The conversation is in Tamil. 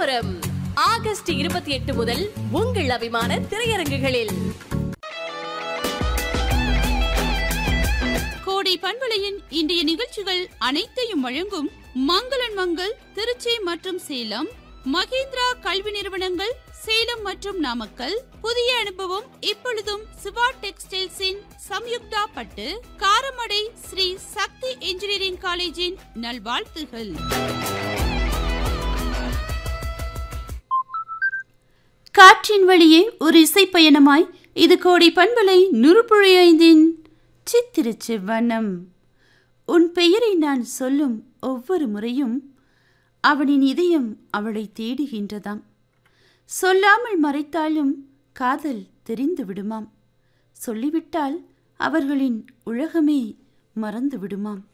கலவரம் ஆகஸ்ட் இருபத்தி எட்டு முதல் உங்கள் அபிமான திரையரங்குகளில் கோடை பண்பலையின் இன்றைய நிகழ்ச்சிகள் அனைத்தையும் வழங்கும் மங்களன் மங்கள் திருச்சி மற்றும் சேலம் மகேந்திரா கல்வி நிறுவனங்கள் சேலம் மற்றும் நாமக்கல் புதிய அனுபவம் இப்பொழுதும் சிவா டெக்ஸ்டைல்ஸின் சம்யுக்தா பட்டு காரமடை ஸ்ரீ சக்தி இன்ஜினியரிங் காலேஜின் நல்வாழ்த்துகள் காற்றின் வழியே ஒரு இசை பயணமாய் இது கோடி பண்பலை நுறுப்புழி ஐந்தின் சித்திரச் செவ்வண்ணம் உன் பெயரை நான் சொல்லும் ஒவ்வொரு முறையும் அவனின் இதயம் அவளை தேடுகின்றதாம் சொல்லாமல் மறைத்தாலும் காதல் தெரிந்து விடுமாம் சொல்லிவிட்டால் அவர்களின் உலகமே மறந்து விடுமாம்